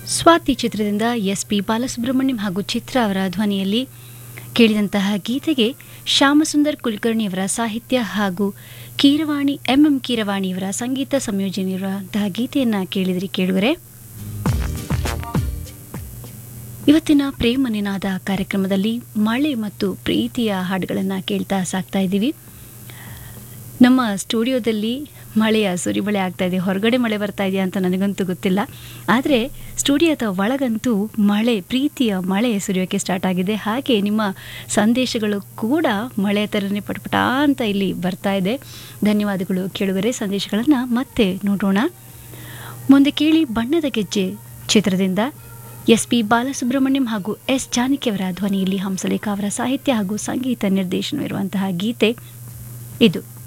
ಸ್ವಾತಿ ಚಿತ್ರದಿಂದ S P Balasubrahmanyam ಹಾಗೂ ಚಿತ್ರ ಅವರ ಧ್ವನಿಯಲ್ಲಿ ಕೇಳಿದಂತಹ ಗೀತೆಗೆ ಶ್ಯಾಮಸುಂದರ್ ಕುಲಕರ್ಣಿಯವರ ಸಾಹಿತ್ಯ ಹಾಗೂ ಕೀರವಾಣಿ ಎಂಎಂ ಕೀರವಾಣಿಯವರ ಸಂಗೀತ ಸಂಯೋಜನೆಯಿರುವಂತಹ ಗೀತೆಯನ್ನು ಕೇಳಿದ್ರಿ ಕೇಳುವರೆ ಇವತ್ತಿನ ಪ್ರೇಮ ನಿನಾದ ಕಾರ್ಯಕ್ರಮದಲ್ಲಿ ಮಳೆ ಮತ್ತು ಪ್ರೀತಿಯ ಹಾಡುಗಳನ್ನು ಕೇಳ್ತಾ ಸಾಕ್ತಾ ಇದ್ದೀವಿ ನಮ್ಮ ಸ್ಟುಡಿಯೋದಲ್ಲಿ ಮಳೆಯ ಸುರಿಮಳೆ ಆಗ್ತಾ ಇದೆ ಹೊರಗಡೆ ಮಳೆ ಬರ್ತಾ ಇದೆಯಾ ಅಂತ ನನಗಂತೂ ಗೊತ್ತಿಲ್ಲ ಆದರೆ ಸ್ಟುಡಿಯೋದ ಒಳಗಂತೂ ಮಳೆ ಪ್ರೀತಿಯ ಮಳೆ ಸುರಿಯೋಕ್ಕೆ ಸ್ಟಾರ್ಟ್ ಆಗಿದೆ ಹಾಗೆ ನಿಮ್ಮ ಸಂದೇಶಗಳು ಕೂಡ ಮಳೆ ಥರನೇ ಪಟಪಟ ಅಂತ ಇಲ್ಲಿ ಬರ್ತಾ ಇದೆ ಧನ್ಯವಾದಗಳು ಕೇಳುವರೆ ಸಂದೇಶಗಳನ್ನು ಮತ್ತೆ ನೋಡೋಣ ಮುಂದೆ ಕೇಳಿ ಬಣ್ಣದ ಗೆಜ್ಜೆ ಚಿತ್ರದಿಂದ ಎಸ್ ಪಿ ಬಾಲಸುಬ್ರಹ್ಮಣ್ಯಂ ಹಾಗೂ ಎಸ್ ಜಾನಕಿಯವರ ಧ್ವನಿಯಲ್ಲಿ ಹಂಸಲೇಖ ಅವರ ಸಾಹಿತ್ಯ ಹಾಗೂ ಸಂಗೀತ ನಿರ್ದೇಶನವಿರುವಂತಹ ಗೀತೆ ಇದು